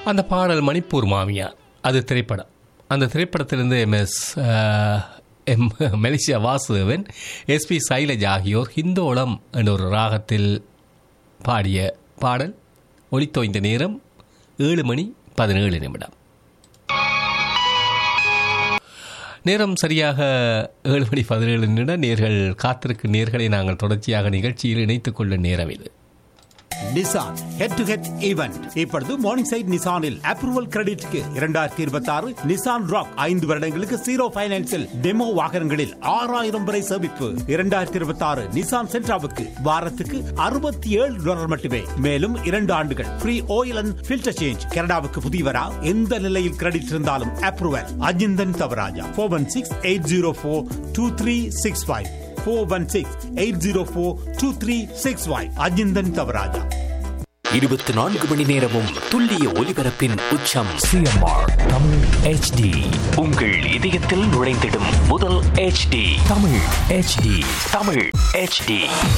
அந்த பாடல் மணிப்பூர் மாமியா அது திரைப்படம் அந்த திரைப்படத்திலிருந்து எம்எஸ் எம் மெலிசியா வாசுதேவன் எஸ்பி சைலஜ் ஆகியோர் ஹிந்தோளம் என்ற ஒரு ராகத்தில் பாடிய பாடல் ஒலித்தோய்ந்த நேரம் ஏழு மணி பதினேழு நிமிடம் நேரம் சரியாக ஏழு மணி பதினேழு நிமிடம் நேர்கள் காத்திருக்கும் நேர்களை நாங்கள் தொடர்ச்சியாக நிகழ்ச்சியில் இணைத்துக் கொள்ள நேரம் இது Nissan head to head event இப்பொழுது மார்னிங் சைட் நிசானில் அப்ரூவல் கிரெடிட்க்கு இரண்டாயிரத்தி இருபத்தி ஆறு நிசான் ராக் ஐந்து வருடங்களுக்கு ஜீரோ பைனான்சில் டெமோ வாகனங்களில் ஆறாயிரம் வரை சேமிப்பு இரண்டாயிரத்தி இருபத்தி ஆறு நிசான் சென்ட்ராவுக்கு வாரத்துக்கு அறுபத்தி ஏழு டாலர் மட்டுமே மேலும் இரண்டு ஆண்டுகள் free oil and filter change கனடாவுக்கு புதியவரா எந்த நிலையில் கிரெடிட் இருந்தாலும் approval Ajinthan Thavarajah four one six eight zero four two three six five four one six eight zero four two three six five Ajinthan Thavarajah இருபத்தி நான்கு மணி நேரமும் துல்லிய ஒலிபரப்பின் உச்சம் சிஎம்ஆர் தமிழ் ஹெச்டி உங்கள் இதயத்தில் நுழைந்திடும் முதல் HD Tamil HD Tamil HD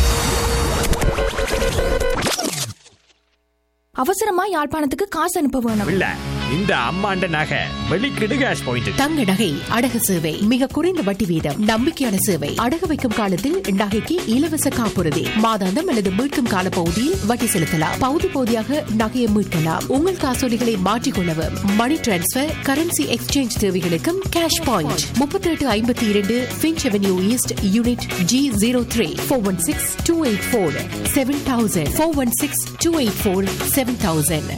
அவசரமா யாழ்ப்பாணத்துக்கு காசு அனுப்ப வேணும் இல்ல இந்த அம்மாண்ட நகை வெளிக்கிடு கேஷ் பாயிண்ட் தங்க நகை அடகு சேவை மிக குறைந்த வட்டி வீதம் நம்பிக்கையான சேவை அடகு வைக்கும் காலத்தில் நகைக்கு இலவச காப்புறுதி மாதாந்தம் அல்லது மீட்கும் கால பகுதியில் வட்டி செலுத்தலாம் பகுதி பகுதியாக நகையை மீட்கலாம் உங்கள் காசோலிகளை மாற்றிக்கொள்ளவும் மணி டிரான்ஸ்பர் கரன்சி எக்ஸ்சேஞ்ச் தேவைகளுக்கும் கேஷ் பாயிண்ட் முப்பத்தி எட்டு ஐம்பத்தி இரண்டு Finch avenue east unit G zero three four one six two eight four seven thousand four one six two eight four seven thousand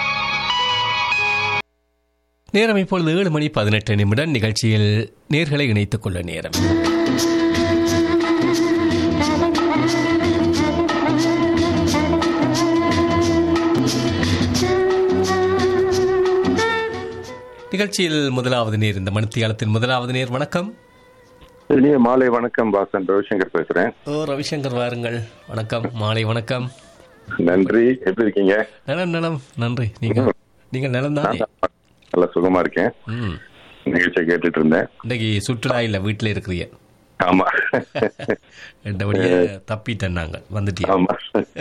நேரம் இப்பொழுது ஏழு மணி பதினெட்டு நிமிடம் நிகழ்ச்சியில் நேர்களை இணைத்துக் கொள்ள நேரம் நிகழ்ச்சியில் முதலாவது நேர் இந்த மணித்தியாலத்தின் முதலாவது நேர் வணக்கம் இனிய மாலை வணக்கம் வாசன் ரவிசங்கர் பேசுறேன் ஓ ரவிசங்கர் வாருங்கள் வணக்கம் மாலை வணக்கம் நன்றி எப்படி இருக்கீங்க நலம் நலம் நன்றி நீங்கள் நீங்கள் நலம் தானே நல்லா சுகமா இருக்கேன் ம் நிகழ்ச்சியை கேட்டுட்டு இருந்தேன் இன்னைக்கு சுற்றுலா இல்லை வீட்டில் இருக்கிறீங்க ஆமா ரெண்டபடியே தப்பிட்டேன் நாங்கள் வந்துட்டீங்க ஆமா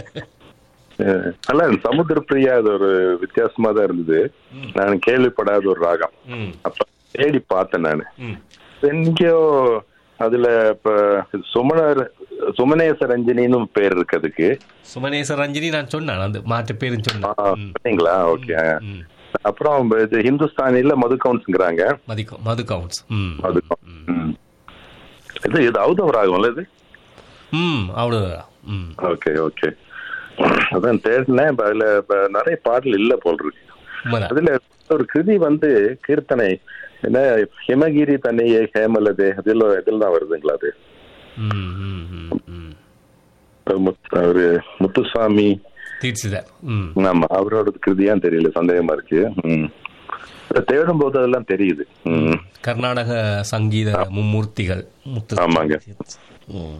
அஹ், நல்லா இருந்துச்சு. சமுத்திர பிரியா அது ஒரு வித்தியாசமா தான் இருந்தது நான் கேள்விப்படாத ஒரு ராகம் ம் அப்ப தேடி பார்த்தேன் நான் ம் எங்கேயோ அதுல இப்ப சுமணர் சுமனேச ரஞ்சினின்னு பேர் இருக்கு அதுக்கு சுமனேச ரஞ்சினி நான் சொன்னேன் அந்த மாற்று பேரும் ஆ, சொன்னேன் ம், சொன்னீங்களா ஓகே ம். அப்புறம் இது ஹிந்துஸ்தானில மது கவுன்ஸ்ங்கிறாங்க மதிக்கும் மது கவுன்ஸ் ம் மது ம். இது இது அவுதம் ராகம்ல இது ம் அவ்வளோதான் ம் ஓகே ஓகே அதான் தேடினேன் இப்ப அதுல இப்ப நிறைய பாடல் இல்ல போல் இருக்கு உண்மைதான் அதுல ஒரு கிருதி வந்து கீர்த்தனை என்ன ஹிமகிரி தன்னையே ஹேமலதே அதில் இதில் தான் வருதுங்களா அது ம் ம் ம் ம் முத்து- அவரு முத்துசாமி தீட்சிதர் ம் ஆமா அவரோட கிருதியான்னு தெரியல சந்தேகமா இருக்கு ம். இதை தேடும் போது அதெல்லாம் தெரியுது ம். கர்நாடக சங்கீத மும்மூர்த்திகள் முத்து ஆமாங்க. ம்.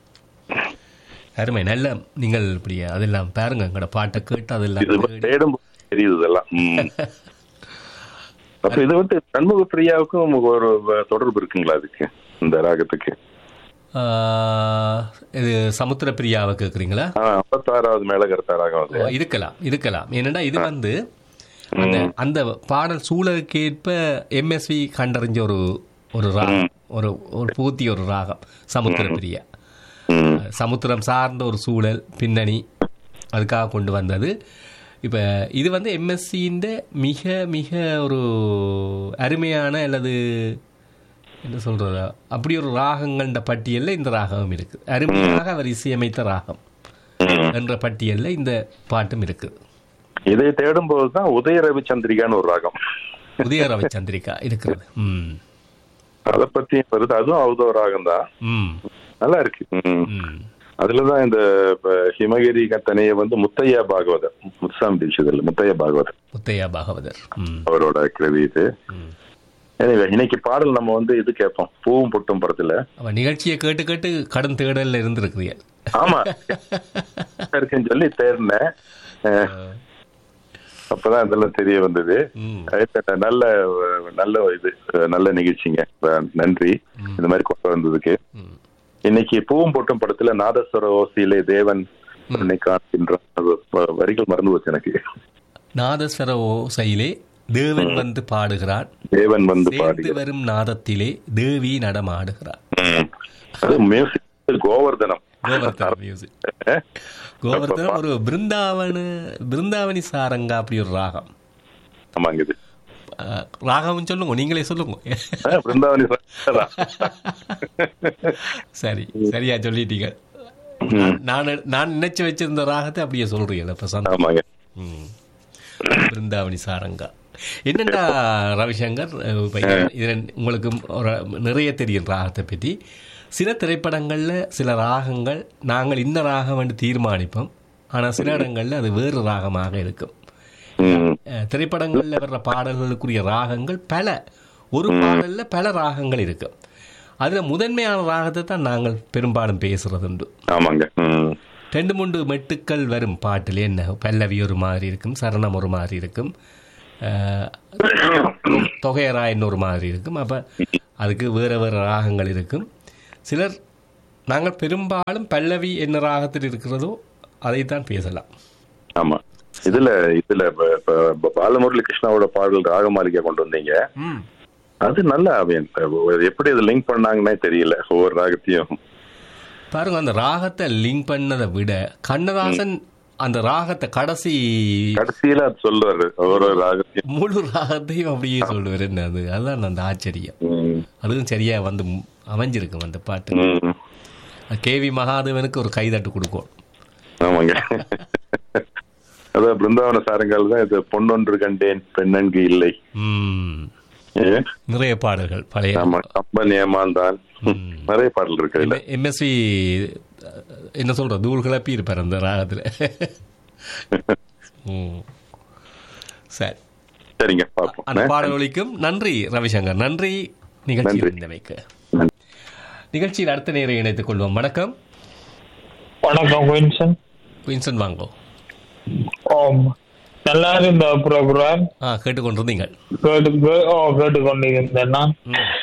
அருமை நல்ல நீங்கள் இப்படி அதெல்லாம் பாருங்க எங்களோட பாட்டை கேட்டு அதெல்லாம் இது தேடி- தேடும் போது தெரியுது இதெல்லாம் ம். அப்ப இது வந்து சண்முக பிரியாவுக்கும் ஒரு தொடர்பு இருக்குங்களா அதுக்கு இந்த ராகத்துக்கு ஆ, இது சமுத்திர பிரியாவை கேட்குறீங்களா ஆ, ஐம்பத்தாறாவது மேலகர்த்தா ராகம் அது ஓ, இருக்கலாம் இருக்கலாம் ஏனெண்டா இது வந்து அந்த அந்த பாடல் சூழலுக்கேற்ப எம்எஸ்வி கண்டறிஞ்ச ஒரு ஒரு ராகம் ஒரு ஒரு பூத்திய ஒரு ராகம் சமுத்திர பிரியா ம். சமுத்திரம் சார்ந்த ஒரு சூழல் பின்னணி அதுக்காக கொண்டு வந்தது இப்போ இது வந்து எம்எஸ்சின்ற மிக மிக ஒரு அருமையான அல்லது என்ன சொல்றது அப்படி ஒரு ராகங்கள்ன்ற பட்டியலில் இந்த ராகம் இருக்கு அருமையாக அவர் இசையமைத்த ராகம் ம். என்ற பட்டியலில் இந்த பாட்டும் இருக்குது இதை தேடும் போதுதான் உதய ரவிச்சந்திரிகான்னு ஒரு ராகம் உதய ரவிச்சந்திரிகா இருக்கிறது ம் அதை பத்தி வருது அதுவும் அவுதோ ராகம் தான் ம் நல்லா இருக்கு ம். ம் அதுலதான் இந்த இப்ப ஹிமகிரி கத்தனைய வந்து முத்தையா பாகவதர் முத்துசாமி தீட்சிதர் முத்தையா பாகவதர் முத்தையா பாகவதர் ம் அவரோட கிருதி இது ம். Anyway, இன்னைக்கு பாடல் நம்ம வந்து இது கேட்போம் பூவும் புட்டும் படத்துல அவன் நிகழ்ச்சியை கேட்டு கேட்டு கடன் தேடல்ல இருந்திருக்கிறீங்க ஆமா இருக்குன்னு சொல்லி தேடினேன் அஹ், அப்பதான் இதெல்லாம் தெரிய வந்தது ம் அது நல்ல நல்ல இது நல்ல நிகழ்ச்சிங்க அஹ், நன்றி இந்த மாதிரி கொண்டு வந்ததுக்கு ம் இன்னைக்கு பூவும் பொட்டும் படத்துல நாதஸ்வர ஓசையிலே தேவன் உன்னை காண்கின்றான் அது வ- வரிகள் மறந்து போச்சு எனக்கு நாதஸ்வர ஓசையிலே தேவன் வந்து பாடுகிறான் தேவன் வந்து சேர்ந்து பாடி வரும் நாதத்திலே தேவி நடமாடுகிறார் ம். அது மியூசிக் கோவர்தனம் கோவர்தன மியூசிக் கோவர்தனம் ஒரு பிருந்தாவன பிருந்தாவனி சாரங்கா அப்படி ஒரு ராகம் ஆமாங்க இது அஹ், ராகம் சொல்லுங்க நீங்களே சொல்லுங்க ஆ, பிருந்தாவனி சாரா. சரி சரியா சொல்லிட்டீங்க ம். நான் நான் நினைச்சு வச்சிருந்த ராகத்தை அப்படியே சொல்றீங்க இப்ப சந்தோஷம் ஆமாங்க ம். பிருந்தாவனி சாரங்கா என்னண்டா ரவிசங்கர் அஹ், இப்ப இது- இதுல உங்களுக்கு ஒரு நிறைய தெரியும் ராகத்தை பற்றி சில திரைப்படங்களில் சில ராகங்கள் நாங்கள் இந்த ராகம் என்று தீர்மானிப்போம் ஆனால் சில இடங்களில் அது வேறு ராகமாக இருக்கும் ம். அஹ், திரைப்படங்களில் வர்ற பாடல்களுக்குரிய ராகங்கள் பல ஒரு பாடல்ல பல ராகங்கள் இருக்கும் அதில் முதன்மையான ராகத்தை தான் நாங்கள் பெரும்பாலும் பேசுறதுண்டு ஆமாங்க ம். ரெண்டு மூன்று மெட்டுக்கள் வரும் பாட்டில் என்ன பல்லவி ஒரு மாதிரி இருக்கும் சரணம் ஒரு மாதிரி இருக்கும் அஹ், தொகையராயன் ஒரு மாதிரி இருக்கும் அப்போ அதுக்கு வேறு வேறு ராகங்கள் இருக்கும் சிலர் நாங்கள் பெரும்பாலும் பல்லவி என்ன ராகத்தில் இருக்கிறதோ அதைத்தான் பேசலாம் ஆமா இதுல இதுல இப்ப- இப்ப- இப்ப பாலமுரளி கிருஷ்ணாவோட பாடல் ராகமாலிகா கொண்டு வந்தீங்க ம் அது நல்லா I mean, எப்படி அதை லிங்க் பண்ணாங்கன்னே தெரியல ஒவ்வொரு ராகத்தையும் பாருங்க அந்த ராகத்தை லிங்க் பண்ணதை விட கண்ணதாசன் அந்த ராகத்தை கடைசி கடைசியில அது சொல்லுவாரு ஒவ்வொரு ராகத்தையும் முழு ராகத்தையும் அப்படியே சொல்லுவார் என்ன அது அதுதான் அந்த ஆச்சரியம் ம். அதுவும் சரியா வந்து மு- அமைஞ்சிருக்கும் அந்த பாட்டு ம். கேவி மகாதேவனுக்கு ஒரு கைதட்டு கொடுக்கும் ஆமாங்க அதான் பிருந்தாவன சாரங்கால் தான் இது பொன்னொன்று கண்டேன் பெண்ணன்கு இல்லை ம். ஏ? நிறைய பாடல்கள் பழைய ஆமா கம்பன் ஏமாந்தான் நிறைய பாடல் இருக்கு இதுல எம்எஸ்வி என்ன சொல்ற தூள் கிளப்பி இருப்பார் அந்த ராகத்துல ம். சரி சரிங்க பார்ப்போம் அந்த பாடல் ஒலிக்கும் நன்றி ரவிசங்கர் நன்றி நிகழ்ச்சி நன்றி. இருந்தமைக்கு நிகழ்ச்சியில் அடுத்த நேரம் இணைத்துக் கொள்வோம் வணக்கம் வணக்கம் குயின்சன் குயின்சன் வாங்கோ ஓம் நல்லா இருந்த ப்ரோக்ராம் ஆ கேட்டுக்கொண்டிருந்தீங்கள் கேட்டு கே- ஓ கேட்டுக்கொண்டிருந்தேன் நான்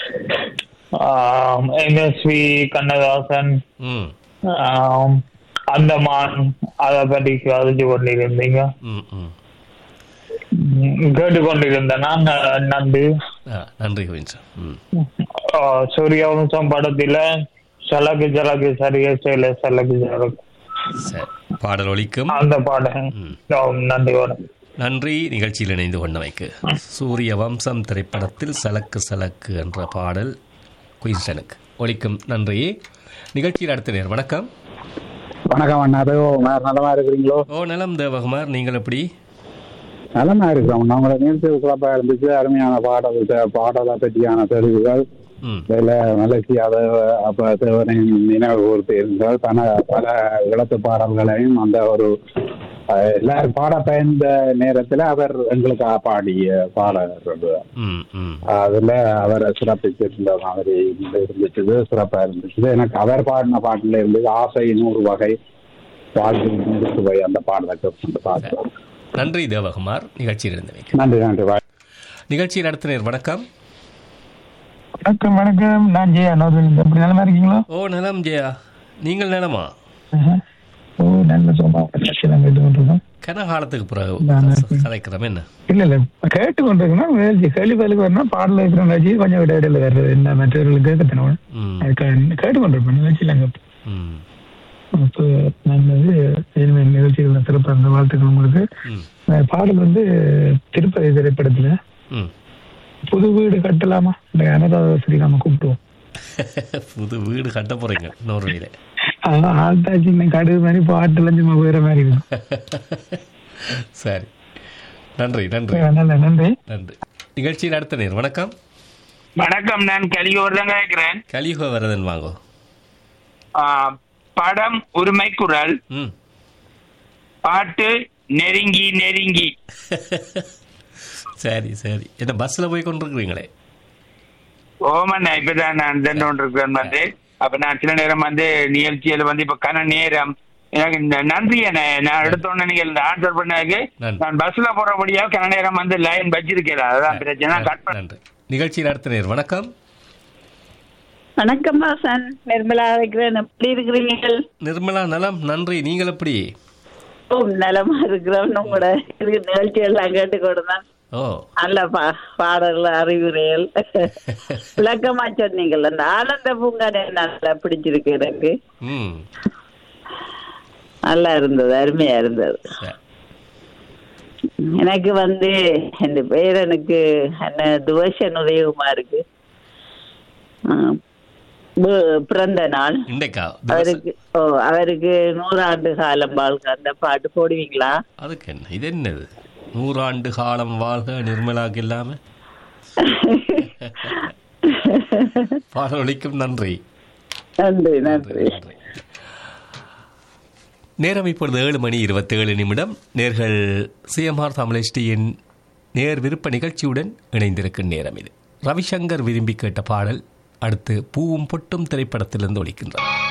எம்எஸ்வி கண்ணதாசன் ம் ஆம், அந்தமான் அதை பற்றி கதைச்சு கொண்டிருந்தீங்க ம் ம் ம், கேட்டுக்கொண்டிருந்தேன் நான் அஹ், நன்றி ஆ நன்றி குயின்சன் ம் ஆ, சூரியவம்சம் படத்துல சலக்கு சலக்கு சரியா செய்யல சலக்கு சலக்கு சரி பாடல் ஒலிக்கும் அந்த பாடம் ஓம், நன்றி வணக்கம் நன்றி நிகழ்ச்சியில் இணைந்து கொண்டமைக்கு சூரிய வம்சம் திரைப்படத்தில் சலக்கு சலக்கு என்ற பாடல் குயின்ஸ்டனுக்கு ஒலிக்கும் நன்றி நிகழ்ச்சியில் அடுத்த நேர் வணக்கம் வணக்கம் அண்ணா அதோ நலமா இருக்கிறீங்களோ ஓ நலம் தேவகுமார் நீங்கள் எப்படி நலமா இருக்கிறோம் உங்களை நிறுத்தி சிறப்பா இருந்துச்சு அருமையான பாடல் தே- பாடலை பற்றியான தெரிவுகள் ம் இதுல மலேசியா தேவ- அப்ப தேவனையும் நினைவு கூர்த்து இருந்தால் பல பல இழத்து பாடல்களையும் அந்த ஒரு அஹ், எல்லாரும் பாட பயந்த நேரத்துல அவர் எங்களுக்காக பாடிய பாடகர் ம் ம் அதுல அவரை சிறப்பிச்சிருந்த மாதிரி இருந்துச்சு சிறப்பா இருந்துச்சு எனக்கு அவர் பாடின பாட்டுல இருந்து ஆசை நூறு வகை வாழ்க்கை நூறு சுவை அந்த பாடலை கேட்டு பார்த்தோம் நன்றி தேவகுமார் நிகழ்ச்சியில் இருந்தமைக்கு நன்றி நன்றி வா- நிகழ்ச்சியில் அடுத்த நேர் வணக்கம் வணக்கம் வணக்கம் நான் ஜெயா நோர்வெல் எப்படி நலமா இருக்கீங்களா ஓ நலம் ஜெயா நீங்கள் நலமா ஓ நல்ல சும்மா கட்சியெல்லாம் கேட்டு கொண்டிருக்கோம் கனகாலத்துக்கு பிறகு கலைக்கிறோம் என்ன இல்ல இல்ல கேட்டு கொண்டிருக்கோம் வேலை கேள்வி பதிலுக்கு வரணும் பாடல இருக்கிற நிகழ்ச்சி கொஞ்சம் விட இடையில வர்றது என்ன மற்றவர்களுக்கு கேட்கத்தனோட ம் கேட்டு கொண்டிருப்பேன் நிகழ்ச்சியெல்லாம் கேட்பேன் ம் அப்போ நல்லது இனிமேல் நிகழ்ச்சிகள் சிறப்பாக இருந்த வாழ்த்துக்கள் உங்களுக்கு ம் அஹ் பாடல் வந்து திருப்பதி திரைப்படத்துல ம் புது வீடு கட்டலாமா இந்த அனுராதா ஸ்ரீராம கூப்பிடுவோம் புது வீடு கட்ட போறீங்க நோர்வேல அதான் ஆள்தாச்சு இன்னும் கடுகு மாதிரி பாட்டுல சும்மா போயிற மாதிரி இருக்கும் சரி நன்றி நன்றி நல்ல நன்றி நன்றி நிகழ்ச்சியில் அடுத்த நேர் வணக்கம் வணக்கம் நான் கலியோர் தான் கேட்கிறேன் கலியுக வரதன் வாங்கோ ஆ, படம் உரிமை குரல் ம் பாட்டு நெருங்கி நெருங்கி சரி சரி என்ன பஸ்ல போய் கொண்டிருக்கிறீங்களே ஓமண்ணா இப்பதான் நான் சென்று கொண்டிருக்கிறேன் வந்து அப்ப நான் சில நேரம் வந்து நிகழ்ச்சியில வந்து இப்ப கன நேரம் எனக்கு இந்த நன்றி என்ன நான் எடுத்த உடனே நீங்க இந்த ஆன்சர் பண்ணதுக்கு நன்றி. நான் பஸ்ல போறபடியா கன நேரம் வந்து லைன் வச்சிருக்கேன் அதுதான் பிரச்சனை கட் பண்ண நன்றி நிகழ்ச்சியில் அடுத்த நேர் வணக்கம் வணக்கம் வாசன் நிர்மலா இருக்கிறேன் எப்படி இருக்கிறீர்கள் நிர்மலா நலம் நன்றி நீங்கள் எப்படி ஓ நலமா இருக்கிறோம் உங்களோட இது நிகழ்ச்சியெல்லாம் கேட்டுக்கொண்டு தான் ஓ நல்ல பா பாடல்கள் அறிவுரைகள் விளக்கமா சொன்னீங்கல்ல அந்த ஆனந்த பூங்கானே நல்லா பிடிச்சிருக்கு எனக்கு ம் நல்லா இருந்தது அருமையா இருந்தது சரி. எனக்கு வந்து இந்த பேரனுக்கு என்ன துவசன் உதயகுமாருக்கு ஆ, பு- பிறந்த நாள் இன்றைக்கா அவருக்கு ஓ அவருக்கு நூறாண்டு காலம் வாழ்க்கை அந்த பாட்டு போடுவீங்களா அதுக்கு என்ன இது என்னது நூறாண்டு காலம் வாழ்க நிர்மலாக்கு இல்லாம பாடலொலிக்கும் நன்றி நன்றி நன்றி நேரம் இப்பொழுது ஏழு மணி இருபத்தேழு நிமிடம் நேர்கள் சிஎம்ஆர் தமிழ்டியின் நேர் விருப்ப நிகழ்ச்சியுடன் இணைந்திருக்கும் நேரம் இது ரவிசங்கர் விரும்பி கேட்ட பாடல் அடுத்து பூவும் பொட்டும் திரைப்படத்திலிருந்து ஒலிக்கின்றது